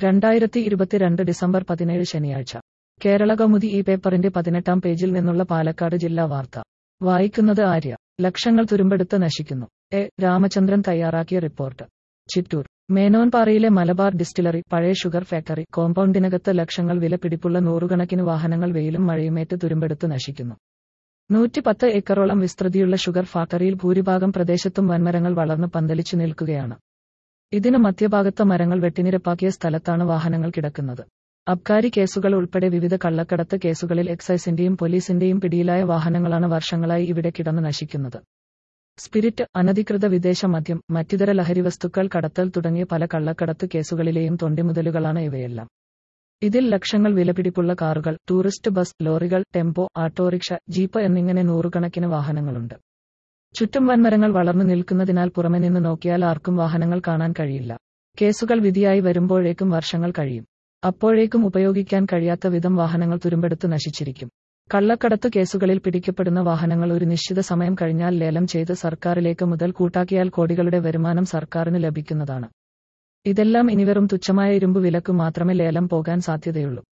രണ്ടായിരത്തി ഇരുപത്തിരണ്ട് ഡിസംബർ പതിനേഴ് ശനിയാഴ്ച കേരള കൗമുദി ഈ പേപ്പറിന്റെ പതിനെട്ടാം പേജിൽ നിന്നുള്ള പാലക്കാട് ജില്ലാ വാർത്ത വായിക്കുന്നത് ആര്യ ലക്ഷങ്ങൾ തുരുമ്പെടുത്ത് നശിക്കുന്നു എ രാമചന്ദ്രൻ തയ്യാറാക്കിയ റിപ്പോർട്ട് ചിറ്റൂർ മേനോൻപാറയിലെ മലബാർ ഡിസ്റ്റിലറി പഴയ ഷുഗർ ഫാക്ടറി കോമ്പൗണ്ടിനകത്ത് ലക്ഷങ്ങൾ വില പിടിപ്പുള്ള നൂറുകണക്കിന് വാഹനങ്ങൾ വെയിലും മഴയുമേറ്റ് തുരുമ്പെടുത്ത് നശിക്കുന്നു നൂറ്റിപ്പത്ത് ഏക്കറോളം വിസ്തൃതിയുള്ള ഷുഗർ ഫാക്ടറിയിൽ ഭൂരിഭാഗം പ്രദേശത്തും വൻമരങ്ങൾ വളർന്ന് പന്തലിച്ചു നിൽക്കുകയാണ് ഇതിന് മധ്യഭാഗത്ത് മരങ്ങൾ വെട്ടിനിരപ്പാക്കിയ സ്ഥലത്താണ് വാഹനങ്ങൾ കിടക്കുന്നത് അബ്കാരി കേസുകൾ ഉൾപ്പെടെ വിവിധ കള്ളക്കടത്ത് കേസുകളിൽ എക്സൈസിന്റെയും പോലീസിന്റെയും പിടിയിലായ വാഹനങ്ങളാണ് വർഷങ്ങളായി ഇവിടെ കിടന്ന് നശിക്കുന്നത് സ്പിരിറ്റ് അനധികൃത വിദേശ മദ്യം മറ്റിതര ലഹരിവസ്തുക്കൾ കടത്തൽ തുടങ്ങിയ പല കള്ളക്കടത്ത് കേസുകളിലെയും തൊണ്ടിമുതലുകളാണ് ഇവയെല്ലാം ഇതിൽ ലക്ഷങ്ങൾ വിലപിടിപ്പുള്ള കാറുകൾ ടൂറിസ്റ്റ് ബസ് ലോറികൾ ടെമ്പോ ഓട്ടോറിക്ഷ ജീപ്പ് എന്നിങ്ങനെ നൂറുകണക്കിന് വാഹനങ്ങളുണ്ട് ചുറ്റും വൻമരങ്ങൾ വളർന്നു നിൽക്കുന്നതിനാൽ പുറമെ നിന്ന് നോക്കിയാൽ ആർക്കും വാഹനങ്ങൾ കാണാൻ കഴിയില്ല കേസുകൾ വിധിയായി വരുമ്പോഴേക്കും വർഷങ്ങൾ കഴിയും അപ്പോഴേക്കും ഉപയോഗിക്കാൻ കഴിയാത്ത വിധം വാഹനങ്ങൾ തുരുമ്പെടുത്ത് നശിച്ചിരിക്കും കള്ളക്കടത്ത് കേസുകളിൽ പിടിക്കപ്പെടുന്ന വാഹനങ്ങൾ ഒരു നിശ്ചിത സമയം കഴിഞ്ഞാൽ ലേലം ചെയ്ത് സർക്കാരിലേക്ക് മുതൽ കൂട്ടാക്കിയാൽ കോടികളുടെ വരുമാനം സർക്കാരിന് ലഭിക്കുന്നതാണ് ഇതെല്ലാം ഇനി വെറും തുച്ഛമായ ഇരുമ്പ് വിലക്ക് മാത്രമേ ലേലം പോകാൻ സാധ്യതയുള്ളൂ